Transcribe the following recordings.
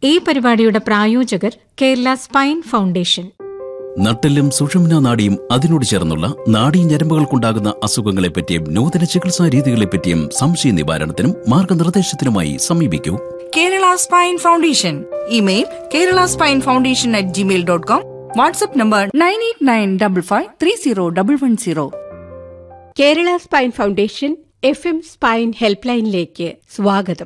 ഈ പരിപാടിയുടെ പ്രായോജകർ കേരള സ്പൈൻ ഫൗണ്ടേഷൻ നട്ടെല്ലും സുഷുമ്ന നാഡിയും അതിനോട് ചേർന്നുള്ള നാഡീ ഞരമ്പുകൾക്കുണ്ടാകുന്ന അസുഖങ്ങളെപ്പറ്റിയും നൂതന ചികിത്സാ രീതികളെപ്പറ്റിയും സംശയ നിവാരണത്തിനും മാർഗനിർദ്ദേശത്തിനുമായി സമീപിക്കൂ Kerala spine foundation email Kerala spine foundation at Gmail dot com WhatsApp number nine eight nine double five three zero double one zero Kerala spine foundation F M spine help ലൈനിലേക്ക് സ്വാഗതം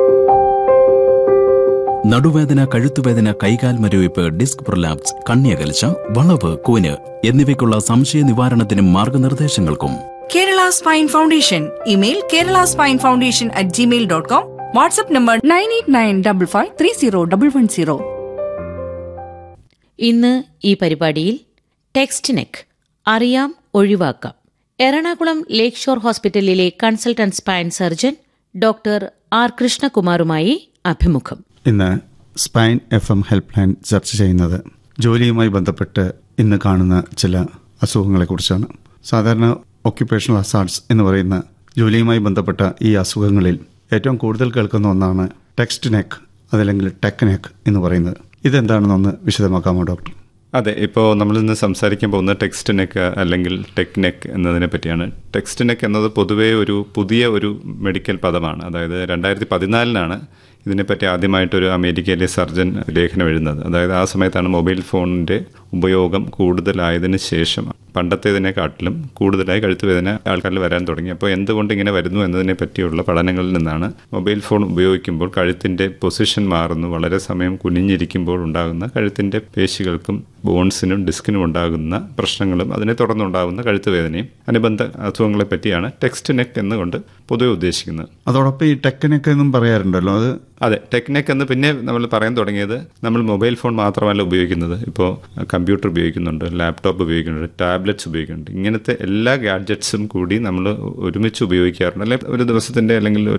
നടുവേദന കഴുത്തുവേദന കൈകാൽ മരവിപ്പ് ഡിസ്ക് പ്രൊലാപ്സ് കണ്ണിയകൽച്ച വളവ് കൂന് എന്നിവയ്ക്കുള്ള സംശയ നിവാരണത്തിനും മാർഗനിർദ്ദേശങ്ങൾക്കും Kerala spine foundation email Kerala spine foundation at Gmail dot com WhatsApp number nine eight nine double five three zero double one zero ഇന്ന് ഈ പരിപാടിയിൽ ടെക്സ്റ്റ് നെക്ക് അറിയാം ഒഴിവാക്കാം എറണാകുളം ലേക്ക് ഷോർ ഹോസ്പിറ്റലിലെ consultant spine surgeon doctor R കൃഷ്ണകുമാറുമായി അഭിമുഖം ഇന്ന് spine F M help line ചർച്ച ചെയ്യുന്നത് ജോലിയുമായി ബന്ധപ്പെട്ട് ഇന്ന് കാണുന്ന ചില അസുഖങ്ങളെക്കുറിച്ചാണ് സാധാരണ ഒക്യുപ്പേഷണൽ അസാർട്സ് എന്ന് പറയുന്ന ജോലിയുമായി ബന്ധപ്പെട്ട ഈ അസുഖങ്ങളിൽ ഏറ്റവും കൂടുതൽ കേൾക്കുന്ന ഒന്നാണ് ടെക്സ്റ്റ് നെക്ക് അതല്ലെങ്കിൽ ടെക് നെക്ക് എന്ന് പറയുന്നത് ഇതെന്താണെന്നൊന്ന് വിശദമാക്കാമോ ഡോക്ടർ അതെ ഇപ്പോൾ നമ്മളിന്ന് സംസാരിക്കാൻ പോകുന്ന ടെക്സ്റ്റ് നെക്ക് അല്ലെങ്കിൽ ടെക് നെക്ക് എന്നതിനെ പറ്റിയാണ് ടെക്സ്റ്റ് നെക്ക് എന്നത് പൊതുവേ ഒരു പുതിയ ഒരു മെഡിക്കൽ പദമാണ് അതായത് രണ്ടായിരത്തി പതിനാലിനാണ് ഇതിനെപ്പറ്റി ആദ്യമായിട്ടൊരു അമേരിക്കയിലെ സർജൻ ലേഖനം എഴുതുന്നത് അതായത് ആ സമയത്താണ് മൊബൈൽ ഫോണിൻ്റെ ഉപയോഗം കൂടുതലായതിനു ശേഷം പണ്ടത്തേതിനെക്കാട്ടിലും കൂടുതലായി കഴുത്തുവേദന ആൾക്കാരിൽ വരാൻ തുടങ്ങി അപ്പോൾ എന്തുകൊണ്ട് ഇങ്ങനെ വരുന്നു എന്നതിനെ പറ്റിയുള്ള പഠനങ്ങളിൽ നിന്നാണ് മൊബൈൽ ഫോൺ ഉപയോഗിക്കുമ്പോൾ കഴുത്തിൻ്റെ പൊസിഷൻ മാറുന്നു വളരെ സമയം കുനിഞ്ഞിരിക്കുമ്പോൾ ഉണ്ടാകുന്ന കഴുത്തിൻ്റെ പേശികൾക്കും ബോൺസിനും ഡിസ്കിനും ഉണ്ടാകുന്ന പ്രശ്നങ്ങളും അതിനെ തുടർന്നുണ്ടാകുന്ന കഴുത്തുവേദനയും അനുബന്ധ അസുഖങ്ങളെ പറ്റിയാണ് ടെക്സ്റ്റ് നെക്ക് എന്നുകൊണ്ട് പൊതുവെ ഉദ്ദേശിക്കുന്നത് അതോടൊപ്പം ഈ ടെക് നെക്ക് എന്നും പറയാറുണ്ടല്ലോ അത് അതെ ടെക്നെക്ക് എന്ന് പിന്നെ നമ്മൾ പറയാൻ തുടങ്ങിയത് നമ്മൾ മൊബൈൽ ഫോൺ മാത്രമല്ല ഉപയോഗിക്കുന്നത് ഇപ്പോൾ കമ്പ്യൂട്ടർ ഉപയോഗിക്കുന്നുണ്ട് ലാപ്ടോപ്പ് ഉപയോഗിക്കുന്നുണ്ട് ടാബ്ലറ്റ്സ് ഉപയോഗിക്കുന്നുണ്ട് ഇങ്ങനത്തെ എല്ലാ ഗാഡ്ജറ്റ്സും കൂടി നമ്മൾ ഒരുമിച്ച് ഉപയോഗിക്കാറുണ്ട് അല്ലെങ്കിൽ ഒരു ദിവസത്തിൻ്റെ അല്ലെങ്കിൽ